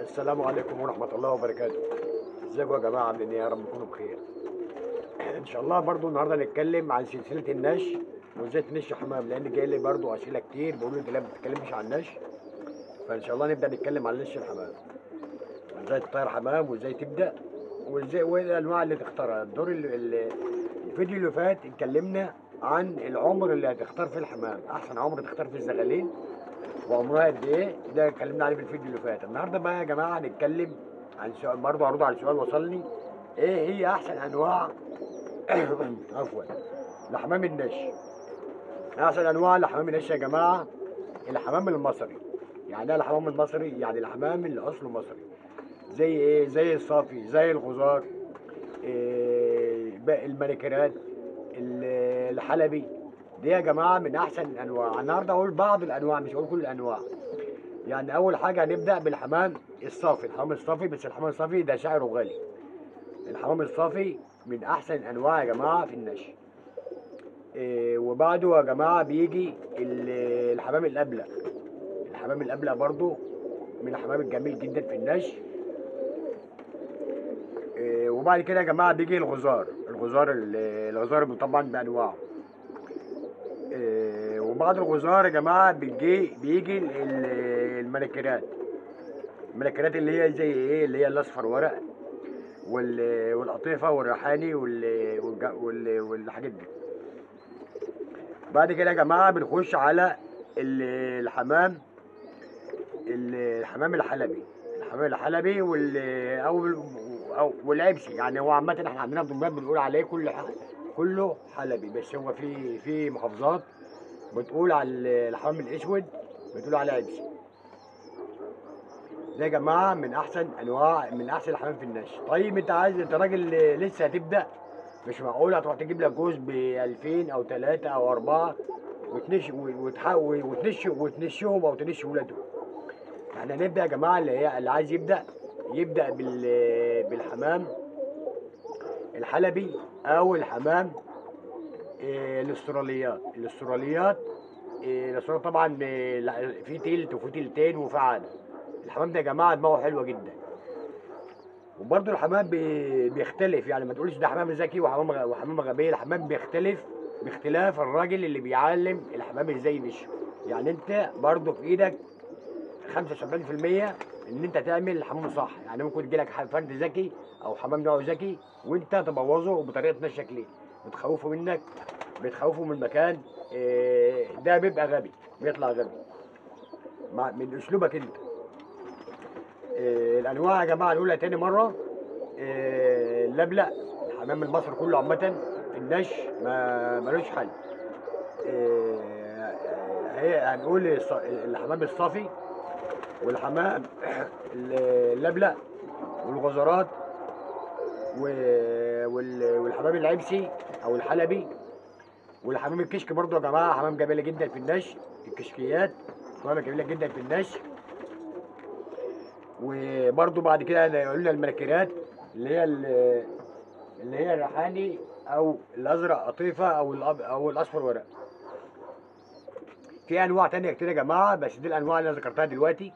السلام عليكم ورحمة الله وبركاته ازيكم يا جماعة عاملين ايه يا رب تكونوا بخير ان شاء الله برضو النهاردة نتكلم عن سلسلة النش وازاي تنش حمام لان جاي لي برضو اسئلة كتير بيقولوا انت ليه ما بتتكلمش عن النش فان شاء الله نبدأ نتكلم عن نش الحمام ازاي تطير حمام وازاي تبدأ وازاي وايه الانواع اللي تختارها الدور ال- ال- الفيديو اللي فات اتكلمنا عن العمر اللي هتختار فيه الحمام احسن عمر تختار فيه الزغالين وعمرها قد ايه ده اتكلمنا عليه في الفيديو اللي فات النهارده بقى يا جماعه هنتكلم عن سؤال برضه هرد على سؤال وصلني ايه هي احسن انواع عفوا لحمام النش احسن انواع لحمام النش يا جماعه الحمام المصري يعني ايه الحمام المصري يعني الحمام اللي اصله مصري زي ايه زي الصافي زي الغزار إيه باقي المانيكيرات ال- الحلبي دي يا جماعه من احسن الانواع النهارده اقول بعض الانواع مش هقول كل الانواع يعني اول حاجه هنبدا بالحمام الصافي الحمام الصافي بس الحمام الصافي ده سعره غالي الحمام الصافي من احسن الانواع يا جماعه في النش إيه وبعده يا جماعه بيجي ال- الحمام الابلق الحمام الابلق برضو من الحمام الجميل جدا في النش إيه وبعد كده يا جماعه بيجي الغزار الغزار ال- الغزار طبعا بانواعه إيه وبعد الغزار يا جماعه بيجي بيجي ال- ال- المنكرات المنكرات اللي هي زي ايه اللي هي الاصفر ورق وال- والقطيفه والريحاني وال- والج- وال- والحاجات دي بعد كده يا جماعه بنخش على ال- الحمام ال- الحمام الحلبي الحمام الحلبي وال او او والعبسي يعني هو عامه احنا عندنا في دمياط بنقول عليه كل ح- كله حلبي بس هو في في محافظات بتقول على الحمام الاسود بتقول عليه عبسي ده يا جماعه من احسن انواع من احسن الحمام في النش طيب انت عايز انت راجل لسه هتبدا مش معقول هتروح تجيب لك جوز ب 2000 او 3 او 4 وتنش وتحاول وتنش وتنشهم او تنش ولادهم احنا هنبدا يا جماعه اللي هي اللي عايز يبدا يبدا بال بالحمام الحلبي او الحمام إيه، الاستراليات الاستراليات إيه، الاستراليات طبعا إيه، لا، في تلت وفي تلتين وفي عالم الحمام ده يا جماعه دماغه حلوه جدا وبرضه الحمام بي- بيختلف يعني ما تقولش ده حمام ذكي وحمام غ- وحمام غبي الحمام بيختلف باختلاف الراجل اللي بيعلم الحمام ازاي يمشي يعني انت برضه في ايدك 75% ان انت تعمل الحمام صح يعني ممكن تجيلك ح- فرد ذكي او حمام نوعه ذكي وانت تبوظه بطريقه نشك ليه بتخوفه منك بتخوفه من المكان إيه، ده بيبقى غبي بيطلع غبي مع من اسلوبك انت إيه، الانواع يا جماعه نقولها تاني مره إيه، اللبلق الحمام المصري كله عامه النش ما ملوش حل إيه، هي هنقول الص- الحمام الصافي والحمام اللبلق والغزرات و- وال- والحمام العبسي او الحلبي والحمام الكشك برضو يا جماعه حمام جميله جدا في النش الكشكيات حمام جميله جدا في النش وبرضو بعد كده قلنا المنكرات اللي هي ال- اللي هي الريحاني او الازرق قطيفه او الأب او الاصفر ورق في انواع تانية كتير يا جماعه بس دي الانواع اللي انا ذكرتها دلوقتي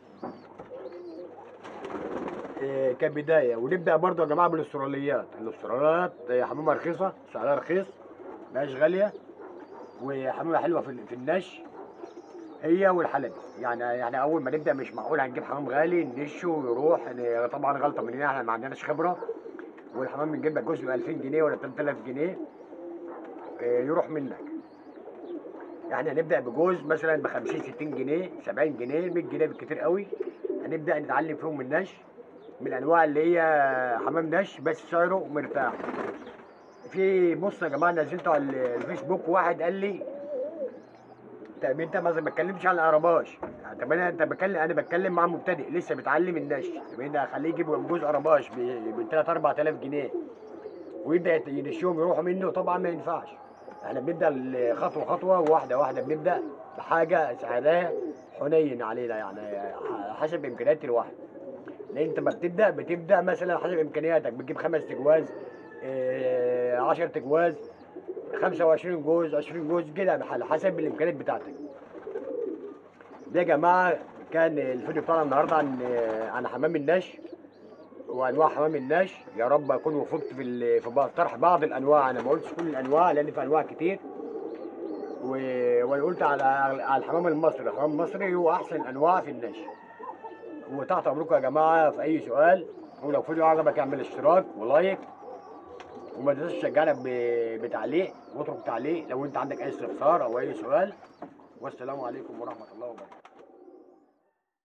إيه، كبدايه ونبدا برضو يا جماعه بالاستراليات الاستراليات إيه، حمامها رخيصه سعرها رخيص مش غاليه وحمامها حلوه في في النش هي والحلبي يعني يعني اول ما نبدا مش معقول هنجيب حمام غالي نشه ويروح يعني طبعا غلطه مننا احنا ما عندناش خبره والحمام بنجيب لك جزء ب 2000 جنيه ولا 3000 جنيه إيه، يروح منك يعني هنبدا بجوز مثلا ب 50 60 جنيه 70 جنيه 100 جنيه بالكتير قوي هنبدا نتعلم فيهم النش من الانواع اللي هي حمام نش بس سعره مرتاح في بص يا جماعه نزلته على الفيسبوك واحد قال لي طب انت ما بتكلمش عن القرباش طب انا انت بتكلم انا بتكلم مع مبتدئ لسه بيتعلم النش طب انا اخليه يجيب جوز قرباش ب 3 4000 جنيه ويبدا ينشهم يروحوا منه طبعا ما ينفعش احنا بنبدا خطوه خطوه وواحده واحده بنبدا بحاجه سعرها حنين علينا يعني حسب امكانيات الواحد لان انت ما بتبدا بتبدا مثلا حسب امكانياتك بتجيب خمس تجواز 10 تجواز 25 جوز 20 جوز كده على حسب الامكانيات بتاعتك ده يا جماعه كان الفيديو بتاعنا النهارده عن عن حمام النش وانواع حمام النش يا رب اكون وفقت في ال- في بعض- طرح بعض الانواع انا ما قلتش كل الانواع لان في انواع كتير و... وانا قلت على على الحمام المصري الحمام المصري هو احسن الانواع في النش وتحت امركم يا جماعه في اي سؤال ولو فيديو عجبك اعمل اشتراك ولايك وما تنساش تشجعنا ب- بتعليق واترك تعليق لو انت عندك اي استفسار او اي سؤال والسلام عليكم ورحمه الله وبركاته